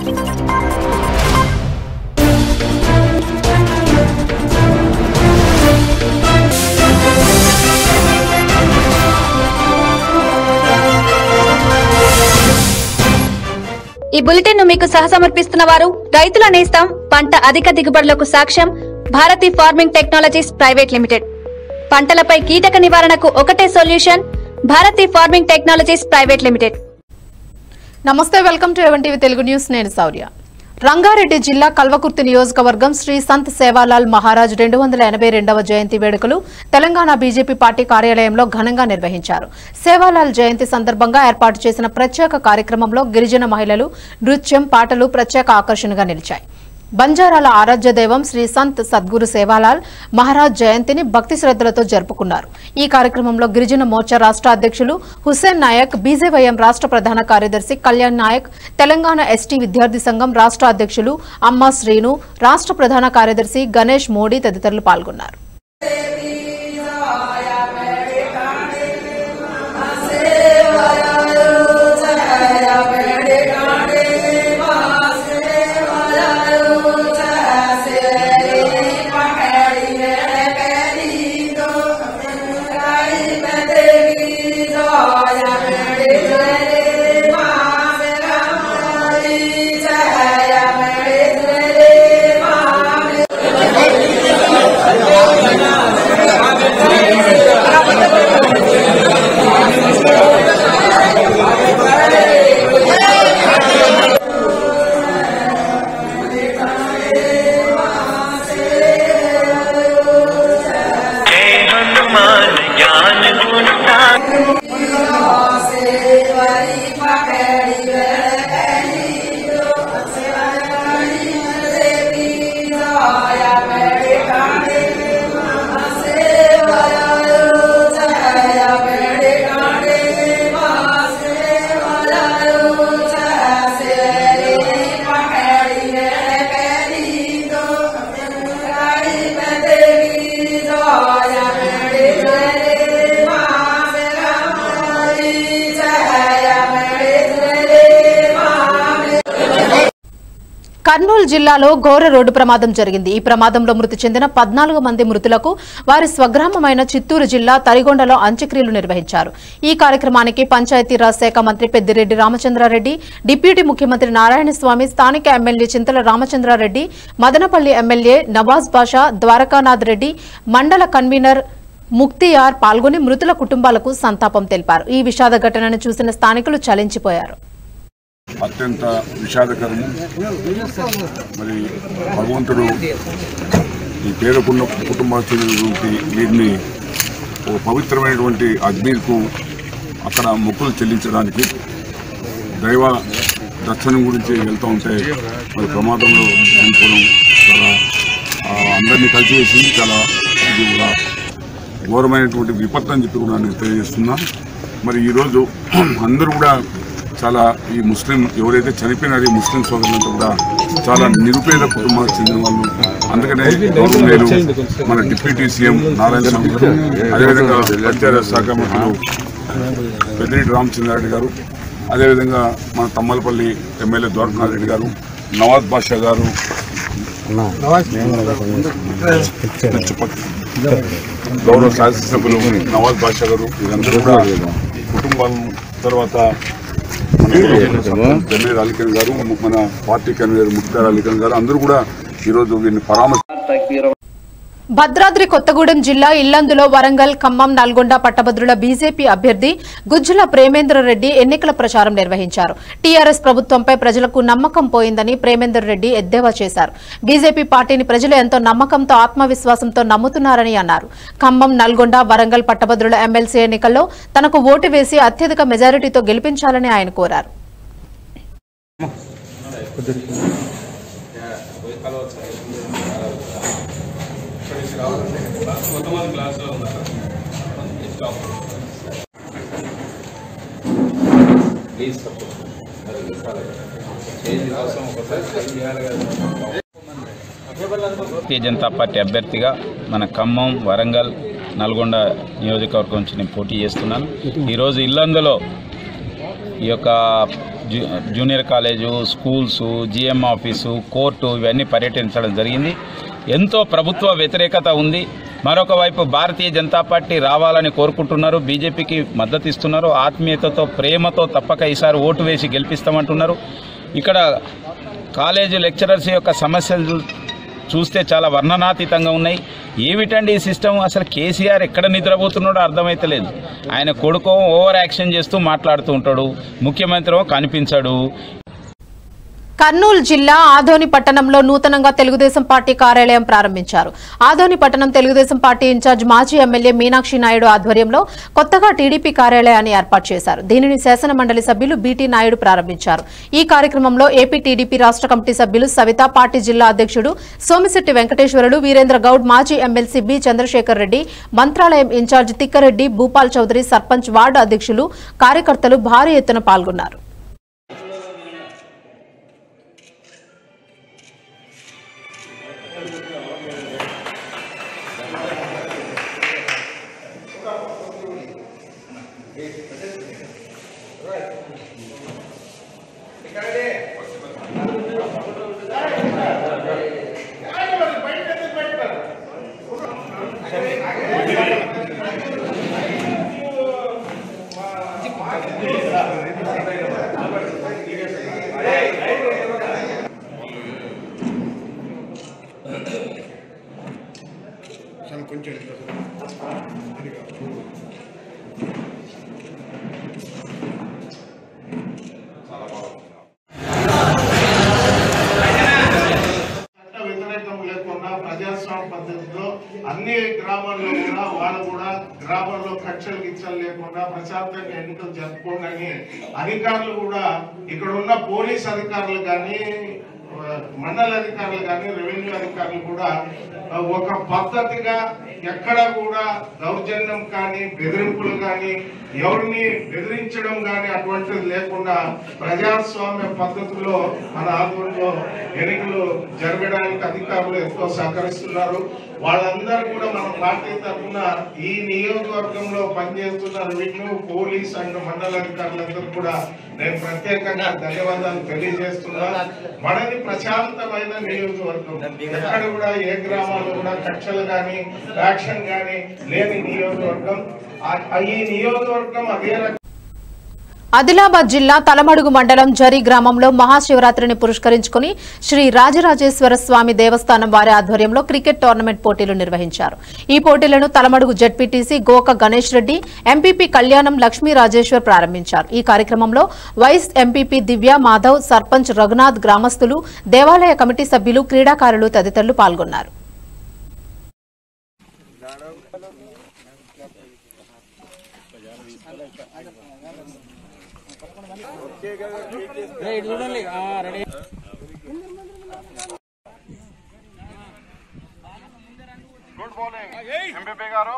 ఈ బులెటిన్ ను మీకు సహసమర్పిస్తున్న వారు రైతుల నేస్తం పంట అధిక దిగుబడులకు సాక్ష్యం Bharati farming technologies private limited పంటలపై కీటక నివారణకు ఒకటే solution Bharati farming technologies private limited నమస్తే welcome to even TV Telugu news నేను సౌర్య రంగారెడ్డి జిల్లా కల్వకుర్తి నియోజకవర్గం శ్రీ సంత్ సేవాలాల్ మహారాజ్ రెండు వందల ఎనభై రెండవ జయంతి వేడుకలు తెలంగాణ బీజేపీ పార్టీ కార్యాలయంలో ఘనంగా నిర్వహించారు సేవాలాల్ జయంతి సందర్భంగా ఏర్పాటు చేసిన ప్రత్యేక కార్యక్రమంలో గిరిజన మహిళలు నృత్యం పాటలు ప్రత్యేక ఆకర్షణగా నిలిచాయి బంజారాల ఆరాధ్య దైవం శ్రీ సంత్ సద్గురు సేవాలాల్ మహారాజ్ జయంతిని భక్తి శ్రద్ధలతో జరుపుకున్నారు ఈ కార్యక్రమంలో గిరిజన మోర్చా రాష్ట్ర అధ్యక్షులు హుస్సేన్ నాయక్ బీజేవైఎం రాష్ట్ర ప్రధాన కార్యదర్శి కళ్యాణ్ నాయక్ తెలంగాణ ఎస్టీ విద్యార్థి సంఘం రాష్ట్ర అధ్యక్షులు అమ్మ శ్రీను రాష్ట్ర ప్రధాన కార్యదర్శి గణేష్ మోడీ తదితరులు పాల్గొన్నారు जय हनुमान ज्ञान गुण सागर కర్నూలు జిల్లాలో ఘోర రోడ్డు ప్రమాదం జరిగింది ఈ ప్రమాదంలో మృతి చెందిన పద్నాలుగు మంది మృతులకు వారి స్వగ్రామమైన చిత్తూరు జిల్లా తరిగొండలో అంత్యక్రియలు నిర్వహించారు ఈ కార్యక్రమానికి పంచాయతీరాజ్ శాఖ మంత్రి పెద్దిరెడ్డి రామచంద్రారెడ్డి డిప్యూటీ ముఖ్యమంత్రి నారాయణస్వామి స్థానిక ఎమ్మెల్యే చింతల రామచంద్రారెడ్డి మదనపల్లి ఎమ్మెల్యే నవాజ్ బాషా ద్వారకానాథ్ రెడ్డి మండల కన్వీనర్ ముక్తియార్ పాల్గొని మృతుల కుటుంబాలకు సంతాపం తెలిపారు ఈ విషాద ఘటనను చూసిన స్థానికులు చలించిపోయారు అత్యంత విషాదకరము మరి భగవంతుడు ఈ పేదకున్న కుటుంబాస్తున్నటువంటి వీరిని ఒక పవిత్రమైనటువంటి అజ్మీర్కు అక్కడ మొక్కులు చెల్లించడానికి దైవ దర్శనం గురించి వెళ్తూ ఉంటే మరి ప్రమాదంలో చనిపోవడం చాలా ఆ, అందరినీ కలిసివేసి చాలా ఇది కూడా ఘోరమైనటువంటి విపత్తు అని చెప్పి కూడా నేను తెలియజేస్తున్నా మరి ఈరోజు అందరూ కూడా చాలా ఈ ముస్లిం ఎవరైతే చనిపోయినారో ఈ ముస్లిం సోదరులంతా కూడా చాలా నిరుపేద కుటుంబాలకు చెందిన వాళ్ళు అందుకనే గౌరవనీయులు మన డిప్యూటీ సీఎం నారాయణ స్వామి గారు అదేవిధంగా పంచాయతీ శాఖ మంత్రులు పెద్దిరెడ్డి రామచంద్రారెడ్డి గారు అదేవిధంగా మన తమ్మలపల్లి ఎమ్మెల్యే ద్వారకానాథ్ రెడ్డి గారు నవాజ్ బాషా గారు గౌరవ శాసనసభ్యులు నవాజ్ బాషా గారు వీరందరూ కూడా కుటుంబం తర్వాత మన జమీర్ అలీఖాన్ గారు మన పార్టీ కన్వీనర్ ముఖ్తార్ అలీఖాన్ గారు అందరూ కూడా ఈరోజు వీరిని పరామర్శ భద్రాద్రి కొత్తగూడెం జిల్లా ఇల్లందులో వరంగల్ ఖమ్మం నల్గొండ పట్టభద్రుల బీజేపీ అభ్యర్థి గుజ్జుల ప్రేమేంద్ర రెడ్డి ఎన్నికల ప్రచారం నిర్వహించారు టీఆర్ఎస్ ప్రభుత్వంపై ప్రజలకు నమ్మకం పోయిందని ప్రేమేందర్ రెడ్డి ఎద్దేవా చేశారు బీజేపీ పార్టీని ప్రజలు ఎంతో నమ్మకంతో ఆత్మవిశ్వాసంతో నమ్ముతున్నారని అన్నారు ఖమ్మం నల్గొండ వరంగల్ పట్టభద్రుల ఎమ్మెల్సీ ఎన్నికల్లో తనకు ఓటు వేసి అత్యధిక మెజారిటీతో గెలిపించాలని ఆయన కోరారు భారతీయ జనతా పార్టీ అభ్యర్థిగా మన ఖమ్మం వరంగల్ నల్గొండ నియోజకవర్గం నుంచి నేను పోటీ చేస్తున్నాను ఈరోజు ఇల్లందులో ఈ యొక్క జూ junior college schools GM office court ఇవన్నీ పర్యటించడం జరిగింది ఎంతో ప్రభుత్వ వ్యతిరేకత ఉంది మరొక వైపు భారతీయ జనతా పార్టీ రావాలని కోరుకుంటున్నారు బీజేపీకి మద్దతు ఇస్తున్నారు ఆత్మీయతతో ప్రేమతో తప్పక ఈసారి ఓటు వేసి గెలిపిస్తామంటున్నారు ఇక్కడ కాలేజీ లెక్చరర్స్ యొక్క సమస్యలు చూస్తే చాలా వర్ణనాతీతంగా ఉన్నాయి ఏమిటండి ఈ సిస్టమ్ అసలు కేసీఆర్ ఎక్కడ నిద్రపోతున్నాడో అర్థమైతలేదు ఆయన కొడుకో ఓవర్ యాక్షన్ చేస్తూ మాట్లాడుతూ ఉంటాడు ముఖ్యమంత్రి కనిపించాడు కర్నూలు జిల్లా ఆదోని పట్టణంలో నూతనంగా తెలుగుదేశం పార్టీ కార్యాలయం ప్రారంభించారు ఆదోని పట్టణం తెలుగుదేశం పార్టీ ఇన్ఛార్జ్ మాజీ ఎమ్మెల్యే మీనాక్షి నాయుడు ఆధ్వర్యంలో కొత్తగా టీడీపీ కార్యాలయాన్ని ఏర్పాటు చేశారు దీనిని శాసన మండలి సభ్యులు బీటీ నాయుడు ప్రారంభించారు ఈ కార్యక్రమంలో ఏపీ టీడీపీ రాష్ట్ర కమిటీ సభ్యులు సవిత పార్టీ జిల్లా అధ్యక్షుడు సోమిశెట్టి వెంకటేశ్వరులు వీరేంద్ర గౌడ్ మాజీ MLC B Chandrasekhar Reddy Mantralayam incharge Tikkareddy Bhupal Chowdary sarpanch ward అధ్యక్షులు కార్యకర్తలు భారీ ఎత్తున పాల్గొన్నారు చట్ట వ్యతిరేకం లేకుండా ప్రజాస్వామ్య పద్ధతిలో అన్ని గ్రామాల్లో కూడా వాళ్ళు కూడా గ్రామాల్లో కక్షలు గిచ్చలు లేకుండా ప్రశాంతంగా ఎన్నికలు జరుపుకోండి అధికారులు కూడా ఇక్కడ ఉన్న పోలీస్ అధికారులు కానీ మండల అధికారులు కానీ రెవెన్యూ అధికారులు కూడా ఆ, ఒక పద్ధతిగా ఎక్కడ కూడా దౌర్జన్యం కానీ బెదిరింపులు కానీ ఎవరిని బెదిరించడం కానీ అటువంటిది లేకుండా ప్రజాస్వామ్య పద్ధతిలో మన ఆధ్వర్యంలో ఎన్నికలు జరగడానికి అధికారులు ఎంతో సహకరిస్తున్నారు వాళ్ళందరూ కూడా మన పార్టీ తరఫున ఈ నియోజకవర్గంలో పనిచేస్తున్న రెవెన్యూ పోలీస్ అండ్ మండల అధికారులందరూ కూడా నేను ప్రత్యేకంగా ధన్యవాదాలు తెలియజేస్తున్నా మనది ప్రశాంతమైన నియోజకవర్గం ఎక్కడ కూడా ఏ గ్రామాల్లో కూడా కక్షలు కానీ యాక్షన్ కానీ లేని నియోజకవర్గం ఆ- ఆ ఈ నియోజకవర్గం అదే రకంగా ఆదిలాబాద్ జిల్లా తలమడుగు మండలం జరి గ్రామంలో మహాశివరాత్రిని పురస్కరించుకుని శ్రీ రాజరాజేశ్వర స్వామి దేవస్థానం వారి ఆధ్వర్యంలో క్రికెట్ టోర్నమెంట్ పోటీలు నిర్వహించారు ఈ పోటీలను తలమడుగు జడ్పీటీసీ గోక గణేష్ రెడ్డి ఎంపీపీ కళ్యాణం లక్ష్మీ రాజేశ్వర్ ప్రారంభించారు ఈ కార్యక్రమంలో వైస్ ఎంపీపీ దివ్య మాధవ్ సర్పంచ్ రఘునాథ్ గ్రామస్తులు దేవాలయ కమిటీ సభ్యులు క్రీడాకారులు తదితరులు పాల్గొన్నారు గుడ్ మార్నింగ్ ఎంపీపీ గారు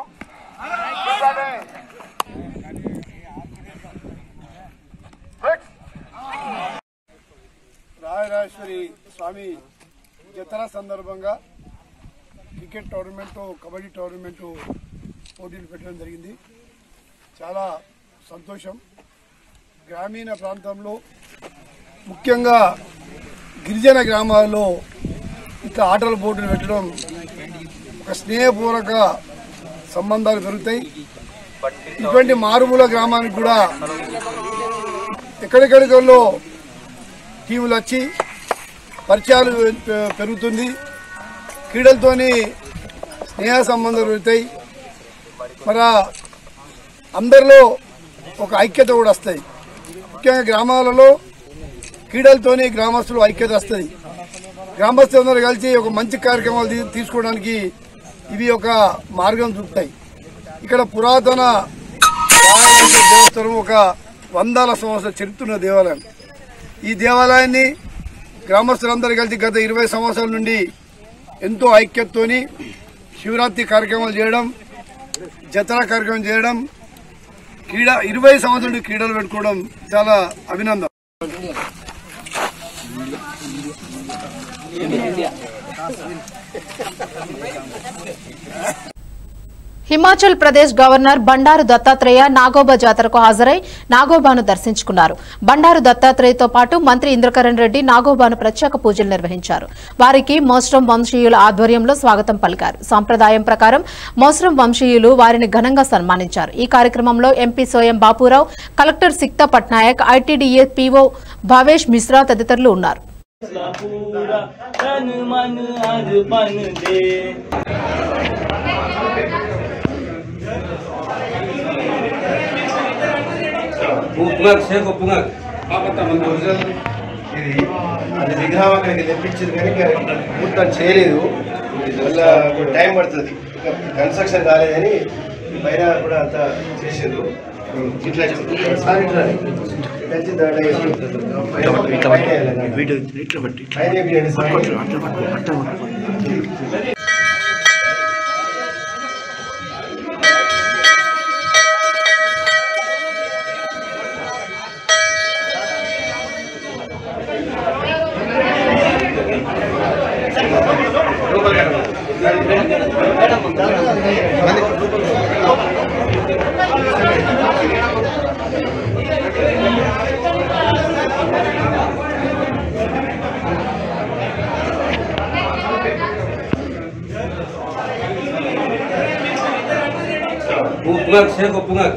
రాయరాజేశ్వరి స్వామి జతర సందర్భంగా క్రికెట్ టోర్నమెంట్ కబడ్డీ టోర్నమెంట్ పోటీలు పెట్టడం జరిగింది చాలా సంతోషం గ్రామీణ ప్రాంతంలో ముఖ్యంగా గిరిజన గ్రామాల్లో ఇట్లా ఆటల పోటీలు పెట్టడం ఒక స్నేహపూర్వక సంబంధాలు పెరుగుతాయి ఇటువంటి మారుమూల గ్రామానికి కూడా ఎక్కడెక్కడికల్లో టీములు వచ్చి పరిచయాలు పె- పెరుగుతుంది క్రీడలతోని స్నేహ సంబంధాలు పెరుగుతాయి మరి అందరిలో ఒక ఐక్యత కూడా వస్తుంది ముఖ్యంగా గ్రామాలలో క్రీడలతోని గ్రామస్తులు ఐక్యత వస్తుంది గ్రామస్తులందరూ కలిసి ఒక మంచి కార్యక్రమాలు తీ- తీసుకోవడానికి ఇవి ఒక మార్గం చూపుతాయి ఇక్కడ పురాతన రామాలయ దేవస్థానం ఒక వందల సంవత్సరాల చరిత్ర ఉన్న దేవాలయం ఈ దేవాలయాన్ని గ్రామస్తులందరూ కలిసి గత ఇరవై సంవత్సరాల నుండి ఎంతో ఐక్యతతోని శివరాత్రి కార్యక్రమాలు చేయడం జతరా కార్యక్రమం చేయడం క్రీడా ఇరవై సంవత్సరాల నుండి క్రీడలు పెట్టుకోవడం చాలా అభినందన హిమాచల్ ప్రదేశ్ గవర్నర్ బండారు దత్తాత్రేయ నాగోబా జాతరకు హాజరై నాగోబాను దర్శించుకున్నారు బండారు దత్తాత్రేయతో పాటు మంత్రి ఇంద్రకరణ్ రెడ్డి నాగోబాను ప్రత్యేక పూజలు నిర్వహించారు వారికి మోస్రం వంశీయుల ఆధ్వర్యంలో స్వాగతం పలికారు సాంప్రదాయం ప్రకారం మోస్రం వంశీయులు వారిని ఘనంగా సన్మానించారు ఈ కార్యక్రమంలో MP Soyam Bapurao collector Sikta Patnaik ITDA PO Bhavesh Mishra తదితరులు ఉన్నారు पूरा तन मन अर्पण दे పుంగక్ షేక్ పుంగక్ ఇది అది విగ్రహం అక్కడికి తెప్పించింది కానీ ఇంకా పూర్తి చేయలేదు వల్ల టైం పడుతుంది ఇంకా కన్స్ట్రక్షన్ కాలేదని పైన కూడా అంతా చేసిండ్రు ఇట్లా సార్ ఇట్లా ఇట్లా వచ్చి దాంట్లో వేసి పైన వేయాలి. పైన వేపియండి సార్. పుంగక్ షేక్ పుంగక్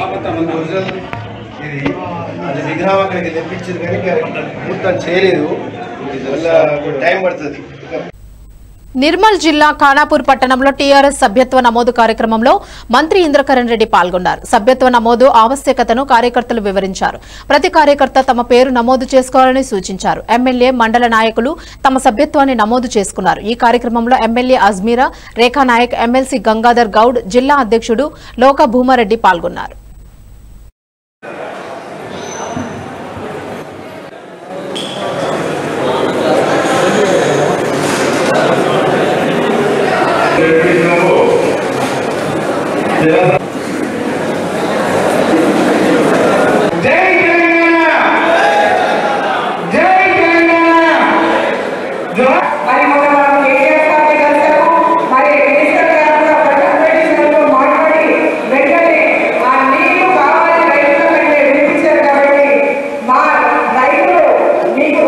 ఇది అది విగ్రహం అక్కడికి తెప్పించింది కానీ ఇంకా పూర్తి చేయలేదు వల్ల టైం పడుతుంది ఇంకా నిర్మల్ జిల్లా ఖానాపూర్ పట్టణంలో టీఆర్ఎస్ సభ్యత్వ నమోదు కార్యక్రమంలో మంత్రి ఇంద్రకరణ్ రెడ్డి పాల్గొన్నారు సభ్యత్వ నమోదు ఆవశ్యకతను కార్యకర్తలు వివరించారు ప్రతి కార్యకర్త తమ పేరు నమోదు చేసుకోవాలని సూచించారు ఎమ్మెల్యే మండల నాయకులు తమ సభ్యత్వాన్ని నమోదు చేసుకున్నారు ఈ కార్యక్రమంలో ఎమ్మెల్యే అజ్మీరా రేఖానాయక్ ఎమ్మెల్సీ గంగాధర్ గౌడ్ జిల్లా అధ్యక్షుడు లోక భూమారెడ్డి పాల్గొన్నారు మరి మొన్న మనం కేసీఆర్ పార్టీ కలిసాము మరి మినిస్టర్ గారు కూడా ప్రజాప్రతినిధులతో మాట్లాడి వెంటనే ఆ నీళ్లు కావాలి రైతులంటే వినిపించారు కాబట్టి మా రైతులు మీకు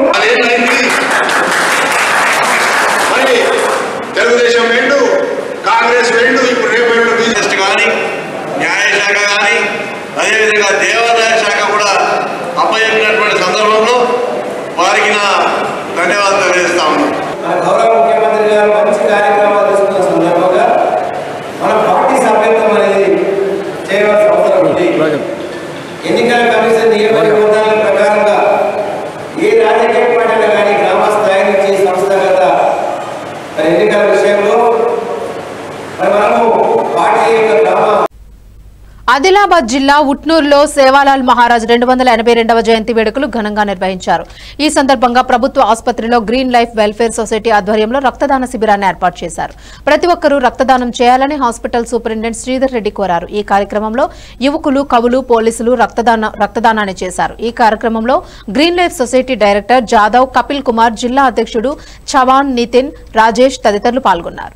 మరి తెలుగుదేశం రెండు కాంగ్రెస్ రెండు ఇప్పుడు రేపు రెండు బీజేపీ కానీ న్యాయశాఖ కానీ అదేవిధంగా దేవాదాయ శాఖ కూడా అప్పచెప్పినటువంటి సందర్భంలో వారికి నా ధన్యవాదాలు తెలియజేస్తా ఉన్నాను మన గౌరవ ముఖ్యమంత్రి గారు మంచి కార్యక్రమాలు తీసుకున్న సందర్భంగా మన పార్టీ సభ్యత్వం అనేది చేయవలసిన అవసరం ఉంది ఎన్నికల కమిషన్ నియమ నిబంధనల ప్రకారంగా ఏ రాజకీయ పార్టీలు కానీ గ్రామ స్థాయి నుంచి సంస్థగత మరి ఎన్నికల విషయంలో మరి మనము పార్టీ యొక్క గ్రామ ఆదిలాబాద్ జిల్లా ఉట్నూరులో సేవాలాల్ మహారాజ్ రెండు వందల ఎనభై రెండవ జయంతి వేడుకలు ఘనంగా నిర్వహించారు ఈ సందర్భంగా ప్రభుత్వ ఆసుపత్రిలో గ్రీన్ లైఫ్ వెల్ఫేర్ సొసైటీ ఆధ్వర్యంలో రక్తదాన శిబిరాన్ని ఏర్పాటు చేశారు ప్రతి ఒక్కరూ రక్తదానం చేయాలని హాస్పిటల్ సూపరింటెండెంట్ శ్రీధర్ రెడ్డి కోరారు ఈ కార్యక్రమంలో యువకులు కవులు పోలీసులు రక్తదాన రక్తదానాన్ని చేశారు ఈ కార్యక్రమంలో green life society director Jadhav Kapil Kumar జిల్లా అధ్యక్షుడు చవాన్ నితిన్ రాజేష్ తదితరులు పాల్గొన్నారు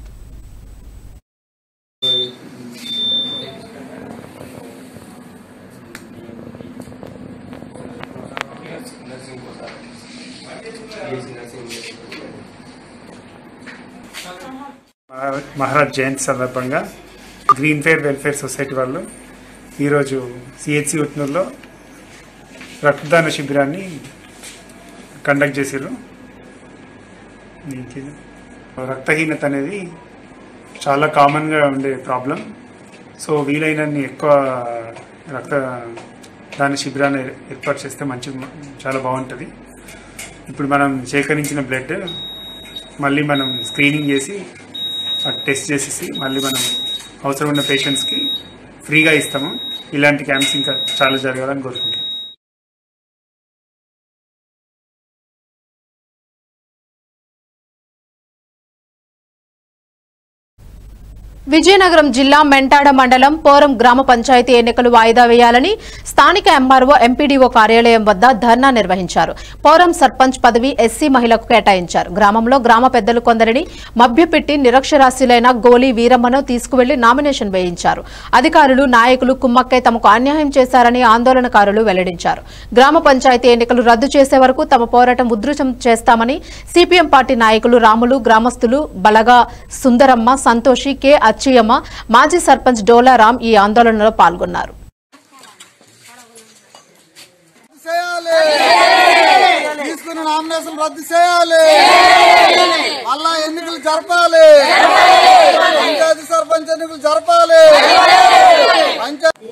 మహా- మహారాజ్ జయంతి సందర్భంగా గ్రీన్ ఫేర్ వెల్ఫేర్ సొసైటీ వాళ్ళు ఈరోజు సిహెచ్సి ఉట్నూరులో రక్తదాన శిబిరాన్ని కండక్ట్ చేశారు దీనికి రక్తహీనత అనేది చాలా కామన్గా ఉండే ప్రాబ్లం సో వీలైనన్ని ఎక్కువ రక్త దాన శిబిరాన్ని ఏర్పాటు చేస్తే మంచి చాలా బాగుంటుంది ఇప్పుడు మనం సేకరించిన బ్లడ్ మళ్ళీ మనం స్క్రీనింగ్ చేసి టెస్ట్ చేసేసి మళ్ళీ మనం అవసరం ఉన్న పేషెంట్స్కి ఫ్రీగా ఇస్తాము ఇలాంటి క్యాంప్స్ ఇంకా చాలా జరగాలని కోరుకుంటున్నాం విజయనగరం జిల్లా మెంటాడ మండలం పోరం గ్రామ పంచాయతీ ఎన్నికలు వాయిదా వేయాలని స్థానిక ఎంఆర్ఓ ఎంపీడీఓ కార్యాలయం వద్ద ధర్నా నిర్వహించారు పోరం సర్పంచ్ పదవి ఎస్సీ మహిళకు కేటాయించారు గ్రామంలో గ్రామ పెద్దలు కొందరిని మభ్యపెట్టి నిరక్షరాస్యులైన గోలీ వీరమ్మను తీసుకువెళ్లి నామినేషన్ వేయించారు అధికారులు నాయకులు కుమ్మక్కై తమకు అన్యాయం చేశారని ఆందోళనకారులు వెల్లడించారు గ్రామ పంచాయతీ ఎన్నికలు రద్దు చేసే వరకు తమ పోరాటం ఉధృతం చేస్తామని సిపిఎం పార్టీ నాయకులు రాములు గ్రామస్తులు బలగా సుందరమ్మ సంతోషి కె అచ్చయ్యమ్మ మాజీ సర్పంచ్ డోలారాం ఈ ఆందోళనలో పాల్గొన్నారు తీసుకున్న నామినేషన్ రద్దు చేయాలి మళ్ళా ఎన్నికలు జరపాలి పంచాయతీ సర్పంచ్ ఎన్నికలు జరపాలి పంచాయతీ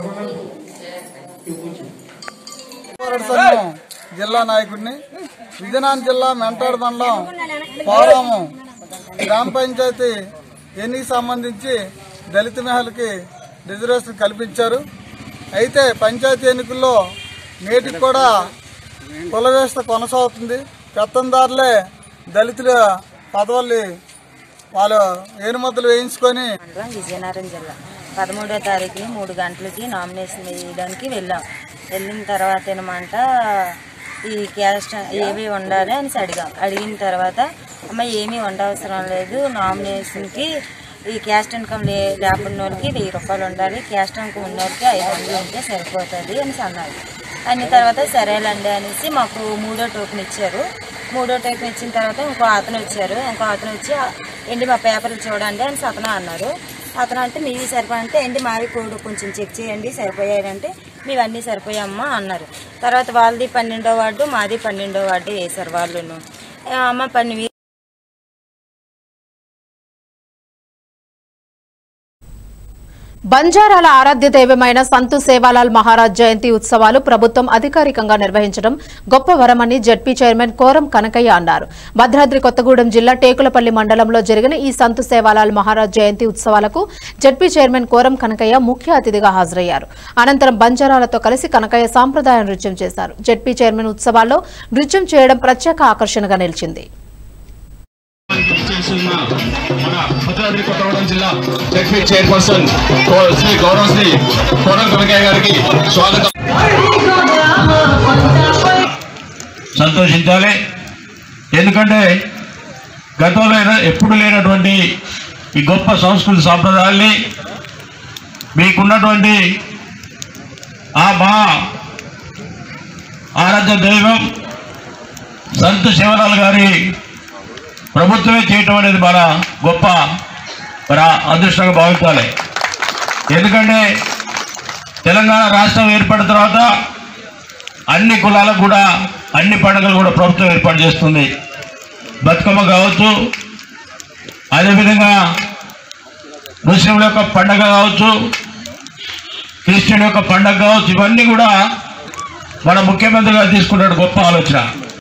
పోరాట సంఘం జిల్లా నాయకుడిని విజయనగరం జిల్లా మెంటాడు మండలం పోరాము గ్రామ పంచాయతీ ఎన్నిక సంబంధించి దళిత మహిళకి రిజర్వేషన్ కల్పించారు అయితే పంచాయతీ ఎన్నికల్లో నేటికి కూడా కుల వ్యవస్థ కొనసాగుతుంది పెత్తందారులే దళితుల పదవుల్ని వాళ్ళు ఏనుమతులు వేయించుకొని మండలం విజయనగరం జిల్లా పదమూడో తారీఖుని మూడు గంటలకి నామినేషన్ వేయడానికి వెళ్ళాం వెళ్ళిన తర్వాత ఏమంట ఈ క్యాస్ట్ ఏవి ఉండాలి అని అడిగాం అడిగిన తర్వాత అమ్మ ఏమీ ఉండవసరం లేదు నామినేషన్కి ఈ క్యాస్ట్ ఇన్కమ్ లే లేకుండా వాళ్ళకి వెయ్యి రూపాయలు ఉండాలి క్యాస్ట్ ఇన్కమ్ ఉన్న వాళ్ళకి ఐదు వందలు ఉంటే సరిపోతుంది అని అన్నారు అన్న తర్వాత సరేలండి అనేసి మాకు మూడో టోకెన్ ఇచ్చారు మూడో టోకెన్ ఇచ్చిన తర్వాత ఇంకో అతను వచ్చారు ఇంకో అతను వచ్చి ఏంటి మా పేపర్లు చూడండి అని అతను అన్నారు అతను అంటే మీవి సరిపోయంటే ఏంటి మావి కూడా కొంచెం చెక్ చేయండి సరిపోయాయంటే మీవన్నీ సరిపోయామ్మా అన్నారు తర్వాత వాళ్ళది పన్నెండో వార్డు మాది పన్నెండో వార్డు వేశారు వాళ్ళును ఆ, అమ్మ పన్నెండు బంజారాల ఆరాధ్య దైవమైన సంతు సేవాలాల్ మహారాజ్ జయంతి ఉత్సవాలు ప్రభుత్వం అధికారికంగా నిర్వహించడం గొప్ప వరమని జడ్పీ చైర్మన్ కోరం కనకయ్య అన్నారు భద్రాద్రి కొత్తగూడెం జిల్లా టేకులపల్లి మండలంలో జరిగిన ఈ సంతు సేవాలాల్ మహారాజ్ జయంతి ఉత్సవాలకు జడ్పీ చైర్మన్ కోరం కనకయ్య ముఖ్య అతిథిగా హాజరయ్యారు అనంతరం బంజారాలతో కలిసి కనకయ్య సాంప్రదాయ నృత్యం చేశారు జడ్పీ చైర్మన్ ఉత్సవాల్లో నృత్యం చేయడం ప్రత్యేక ఆకర్షణగా నిలిచింది చేస్తున్న మన భద్రాద్రి కొత్తగూడెం జిల్లా జడ్పీ చైర్పర్సన్ కో- శ్రీ గౌరవ్ శ్రీ కోరం కనకయ్య గారికి స్వాగతం సంతోషించాలి ఎందుకంటే గతంలో ఏదో- ఎప్పుడు లేనటువంటి ఈ గొప్ప సంస్కృతి సాంప్రదాయాల్ని మీకున్నటువంటి ఆ మా ఆరాధ్య దైవం సంత్ శివలాల్ గారి ప్రభుత్వమే చేయటం అనేది మన గొప్ప మన అదృష్టంగా భావించాలి ఎందుకంటే తెలంగాణ రాష్ట్రం ఏర్పడిన తర్వాత అన్ని కులాలకు కూడా అన్ని పండుగలు కూడా ప్రభుత్వం ఏర్పాటు చేస్తుంది బతుకమ్మ కావచ్చు అదేవిధంగా ముస్లింల యొక్క పండగ కావచ్చు క్రిస్టియన్ యొక్క పండగ కావచ్చు ఇవన్నీ కూడా మన ముఖ్యమంత్రి గారు తీసుకున్న గొప్ప ఆలోచన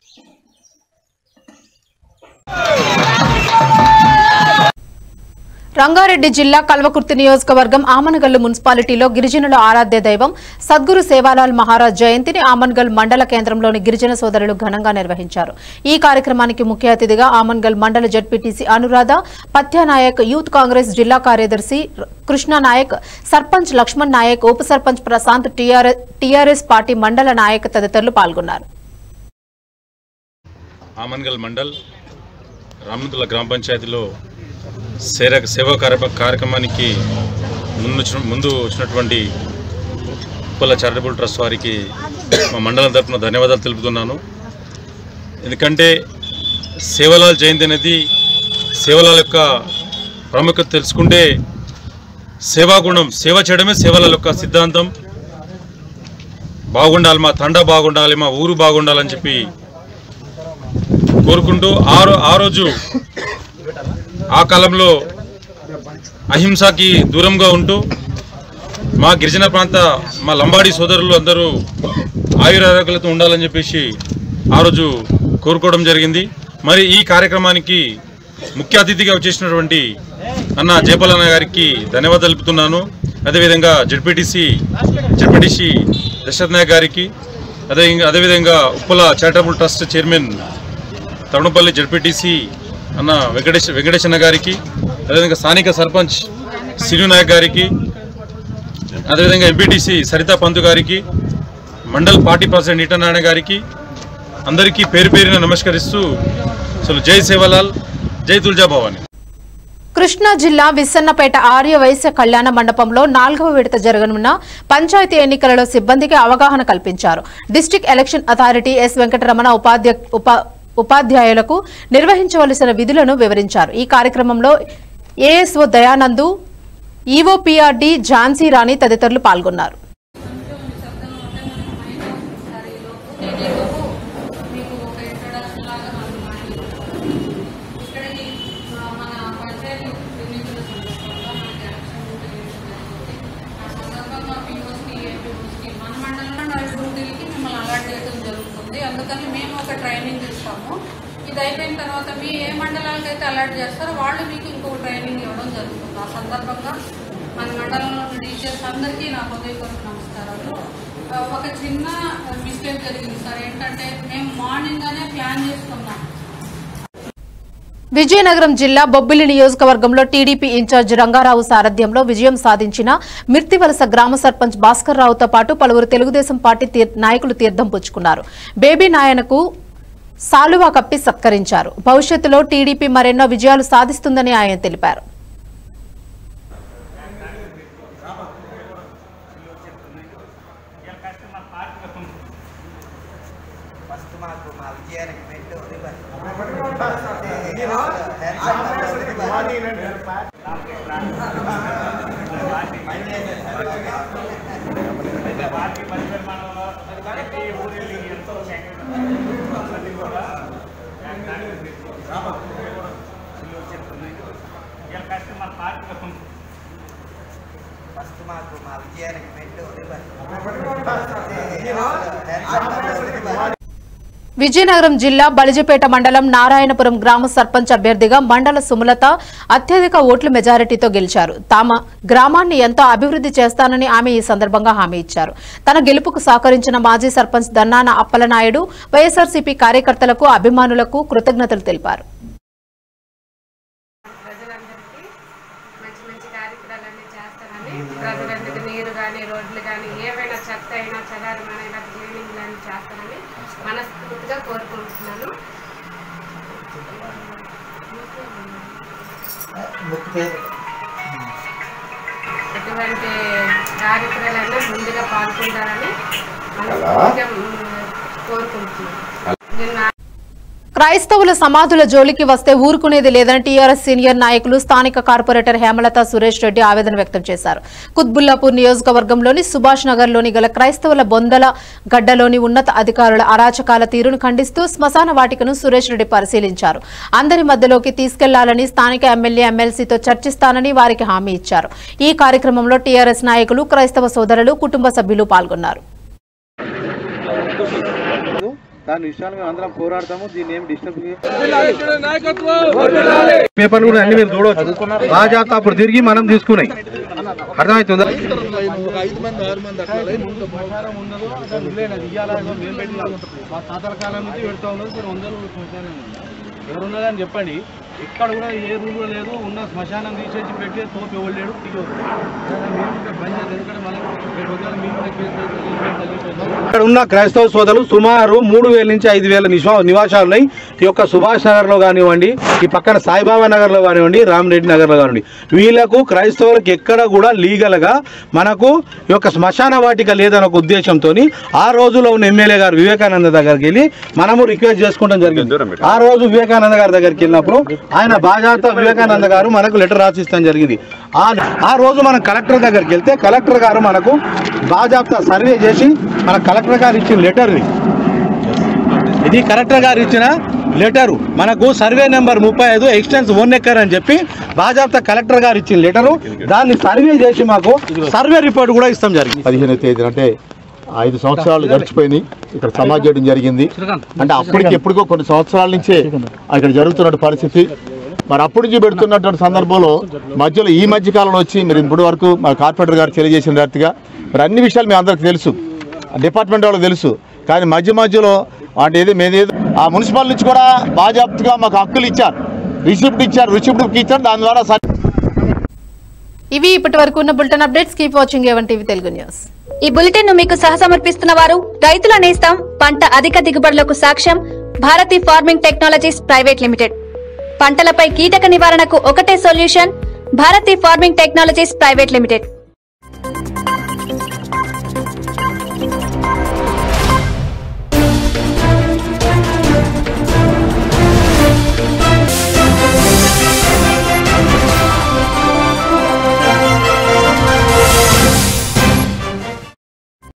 రంగారెడ్డి జిల్లా కల్వకుర్తి నియోజకవర్గం ఆమనగల్లు మున్సిపాలిటీలో గిరిజనుల ఆరాధ్య దైవం సద్గురు సేవాలాల్ మహారాజ్ జయంతిని ఆమన్గల్ మండల కేంద్రంలోని గిరిజన సోదరులు ఘనంగా నిర్వహించారు ఈ కార్యక్రమానికి ముఖ్య అతిథిగా ఆమన్గల్ మండల జడ్పీటీసీ అనురాధ పత్యానాయక్ యూత్ కాంగ్రెస్ జిల్లా కార్యదర్శి కృష్ణానాయక్ సర్పంచ్ లక్ష్మణ్ నాయక్ ఉప సర్పంచ్ ప్రశాంత్ టీఆర్ఎస్ పార్టీ మండల నాయక్ తదితరులు పాల్గొన్నారు ఆమన్గల్ మండల్ రామదుల గ్రామ పంచాయతీలో సేర సేవా కార్య కార్యక్రమానికి ముందు వచ్చిన- ముందు వచ్చినటువంటి ఉప్పల చారిటబుల్ ట్రస్ట్ వారికి మా మండలం తరపున ధన్యవాదాలు తెలుపుతున్నాను ఎందుకంటే సేవలాల్ జయంతి అనేది సేవలాల్ యొక్క ప్రాముఖ్యత తెలుసుకుంటే సేవాగుణం సేవ చేయడమే సేవలాల యొక్క సిద్ధాంతం బాగుండాలి మా తండ బాగుండాలి మా ఊరు బాగుండాలని చెప్పి కోరుకుంటూ ఆ రో- ఆ రోజు ఆ కాలంలో అహింసకి దూరంగా ఉంటూ మా గిరిజన ప్రాంత మా లంబాడి సోదరులు అందరూ ఆయురారోగ్యాలతో ఉండాలని చెప్పేసి ఆ రోజు కోరుకోవడం జరిగింది మరి ఈ కార్యక్రమానికి ముఖ్య అతిథిగా వచ్చేసినటువంటి అన్న జయపాలన్న గారికి ధన్యవాదాలు తెలుపుతున్నాను అదేవిధంగా జడ్పీటీసీ జడ్పీటీసీ దశరథ్ నాయక్ గారికి అదే అదేవిధంగా Uppala charitable trust chairman Tarunapalli ZPTC అన్న వెంకటేష్ వెంకటేశన్న గారికి అదేవిధంగా స్థానిక సర్పంచ్ సిను నాయక్ గారికి అదేవిధంగా ఎంపీటీసీ సరితా పంతు గారికి మండల్ పార్టీ ప్రెసిడెంట్ ఈటనారాయణ గారికి అందరికీ పేరు పేరున నమస్కరిస్తూ అసలు జై సేవలాల్ జై తుల్జా భవాని కృష్ణా జిల్లా విస్సన్నపేట ఆర్య వైశ్య కళ్యాణ మండపంలో నాలుగవ విడత జరగనున్న పంచాయతీ ఎన్నికలలో సిబ్బందికి అవగాహన కల్పించారు district election authority S Venkataramana ఉపాధ్య ఉపా- ఉపాధ్యాయులకు నిర్వహించవలసిన విధులను వివరించారు ఈ కార్యక్రమంలో ఏఎస్ఓ దయానందు ఈఓపీఆర్డీ ఝాన్సీ రాణి తదితరులు పాల్గొన్నారు మీకు ఒక ఇంట్రొడక్షన్ లాగా మనం మాట్లాడుకుంటాం ఇక్కడ ఈ మన పంచాయతీ ఎన్నికల సందర్భంగా మనకి ఎలక్షన్ డ్యూటీ జరుగుతుంది ఆ సందర్భంగా పీఓస్కి ఏపీఓస్కి మన మండలంలో నలుగు డ్యూటీలకి మిమ్మల్ని అలర్ట్ చేయడం జరుగుతుంది అందుకని మేము ఒక ట్రైనింగ్ ఇస్తాము ఇది అయిపోయిన తర్వాత మీ ఏ మండలాలకు అయితే అలర్ట్ చేస్తారో వాళ్ళు మీకు ఇంకొక ట్రైనింగ్ ఇవ్వడం జరుగుతుంది ఆ సందర్భంగా మన మండలంలో ఉన్న టీచర్స్ అందరికీ నా హృదయపూర్వక నమస్కారాలు ఆ, ఒక చిన్న మిస్టేక్ జరిగింది సార్ ఏంటంటే మేము మార్నింగ్ గానే ప్లాన్ చేసుకున్నాం విజయనగరం జిల్లా బొబ్బిలి నియోజకవర్గంలో టీడీపీ ఇన్ఛార్జ్ రంగారావు సారథ్యంలో విజయం సాధించిన మిర్తివలస గ్రామ సర్పంచ్ భాస్కర్ రావుతో పాటు పలువురు తెలుగుదేశం పార్టీ తీర్- నాయకులు తీర్థం పుచ్చుకున్నారు బేబీ నాయనకు సాలువా కప్పి సత్కరించారు భవిష్యత్తులో టీడీపీ మరెన్నో విజయాలు సాధిస్తుందని ఆయన తెలిపారు ఫస్ట్ మాకు మా విజయానికి పెట్టు ఫస్ట్ మాకు మా విజయానికి పెట్టు విజయనగరం జిల్లా బలిజిపేట మండలం నారాయణపురం గ్రామ సర్పంచ్ అభ్యర్థిగా మండల సుమలత అత్యధిక ఓట్ల మెజారిటీతో గెలిచారు తామ గ్రామాన్ని ఎంతో అభివృద్ధి చేస్తానని ఆమె ఈ సందర్భంగా హామీ ఇచ్చారు తన గెలుపుకు సహకరించిన మాజీ సర్పంచ్ దన్నాన అప్పలనాయుడు వైఎస్ఆర్సీపీ కార్యకర్తలకు అభిమానులకు కృతజ్ఞతలు తెలిపారు ప్రజలందరికీ మంచి మంచి కార్యక్రమాలన్నీ చేస్తానని ప్రజలందరికీ నీరు కానీ రోడ్లు కానీ ఏవైనా చెత్త అయినా చెదారమైనా క్లీనింగ్ కానీ చేస్తానని మనస్ఫూర్తిగా కోరుకుంటున్నాను ఎటువంటి కార్యక్రమాలైనా ముందుగా పాల్గొంటారని మనస్ఫూర్తిగా మ్, కోరుకుంటున్నాను నిన్న క్రైస్తవుల సమాధుల జోలికి వస్తే ఊరుకునేది లేదని టీఆర్ఎస్ సీనియర్ నాయకులు స్థానిక కార్పొరేటర్ హేమలత సురేష్ రెడ్డి ఆవేదన వ్యక్తం చేశారు కుత్బుల్లాపూర్ నియోజకవర్గంలోని సుభాష్ నగర్లోని గల క్రైస్తవుల బొందల గడ్డలోని ఉన్నత అధికారుల అరాచకాల తీరును ఖండిస్తూ శ్మశాన వాటికను సురేష్ రెడ్డి పరిశీలించారు అందరి మధ్యలోకి తీసుకెళ్లాలని స్థానిక ఎమ్మెల్యే ఎమ్మెల్సీతో చర్చిస్తానని వారికి హామీ ఇచ్చారు ఈ కార్యక్రమంలో టీఆర్ఎస్ నాయకులు క్రైస్తవ సోదరులు కుటుంబ సభ్యులు పాల్గొన్నారు దాని విషయాలు మేము అందరం పోరాడతాము దీన్ని ఏం డిస్టర్బ్ పేపర్లు కూడా అన్ని మీరు చూడవచ్చు బాజాత అప్పుడు తిరిగి మనం తీసుకున్నాయి అర్థమవుతుందా ఐదు మంది ఆరు మంది అట్లా ముందు శ్మశానం ఉండదు అసలు వదిలేనది ఇయ్యాల మేము పెట్టినాం మా తాతల కాలం నుంచి పెడతా ఉన్నది మీరు వందలు శ్మశానం ఉంది. ఎవరున్నదని చెప్పండి ఇక్కడ కూడా ఏ రూల్ లేదు ఉన్న శ్మశానం తీసేసి పెట్టి తోపు ఎవరు లేడు దిగవద్దు మీరు ఇక్కడ బంద్ చేయాలి ఎందుకంటే మళ్ళీ రేపు పొద్దున్న మీరు కూడా కేసు పెడతారు. ఇక్కడ ఉన్న క్రైస్తవ సోదరులు సుమారు మూడు వేల నుంచి ఐదు వేల నివా నివాసాలు ఉన్నాయి ఈ యొక్క సుభాష్ నగర్ లో కానివ్వండి ఈ పక్కన సాయిబాబా నగర్ లో కానివ్వండి రామరెడ్డి నగర్ లో కానివ్వండి వీళ్ళకు క్రైస్తవులకు ఎక్కడ కూడా లీగల్ గా మనకు ఈ యొక్క శ్మశాన వాటిక లేదన్న ఒక ఉద్దేశంతో ఆ రోజులో ఉన్న ఎమ్మెల్యే గారు వివేకానంద దగ్గరికి వెళ్ళి మనము రిక్వెస్ట్ చేసుకోవడం జరిగింది ఆ రోజు వివేకానంద గారి దగ్గరికి వెళ్ళినప్పుడు ఆయన బాజాత వివేకానంద గారు మనకు లెటర్ రాసిస్తాం జరిగింది ఆ ఆ రోజు మనం కలెక్టర్ దగ్గరికి వెళ్తే కలెక్టర్ గారు మనకు బాజాప్తా సర్వే చేసి మన కలెక్టర్ గారు ఇచ్చిన లెటర్ ఇది కలెక్టర్ గారు ఇచ్చిన లెటరు మనకు సర్వే నెంబర్ ముప్పై ఐదు ఎక్స్టెన్స్ వన్ ఎక్కర్ అని చెప్పి బాజాప్తా కలెక్టర్ గారు ఇచ్చిన లెటరు దాన్ని సర్వే చేసి మాకు సర్వే రిపోర్ట్ కూడా ఇస్తాం జరిగింది పదిహేను తేదీన అంటే ఐదు సంవత్సరాలు గడిచిపోయినాయి ఇక్కడ సమాజ్ చేయడం జరిగింది అంటే అప్పటికి ఎప్పటికో కొన్ని సంవత్సరాల నుంచే ఇక్కడ జరుగుతున్న పరిస్థితి మరి అప్పటి నుంచి పెడుతున్నటువంటి సందర్భంలో మధ్యలో ఈ మధ్య కాలంలో వచ్చి మీరు ఇప్పటి వరకు మా కార్పొరేటర్ గారు తెలియజేసిన రీతిగా మరి అన్ని విషయాలు మీ అందరికి తెలుసు డిపార్ట్మెంట్ వాళ్ళకి తెలుసు కానీ మధ్య మధ్యలో అంటే ఏదో మేదేదో ఆ మున్సిపల్ నుంచి కూడా బాజాప్తుగా మాకు హక్కులు ఇచ్చారు రిసిప్ట్ ఇచ్చారు రిసిప్ట్ ఇచ్చారు దాని ద్వారా సర్- ఇవి ఇప్పటి వరకు ఉన్న bulletin updates keep watching A one TV Telugu news ఈ బులెటిన్ ను మీకు సహసమర్పిస్తున్న వారు రైతుల నేస్తం పంట అధిక దిగుబడులకు సాక్ష్యం Bharati farming technologies private limited పంటలపై కీటక నివారణకు ఒకటే solution Bharati farming technologies private limited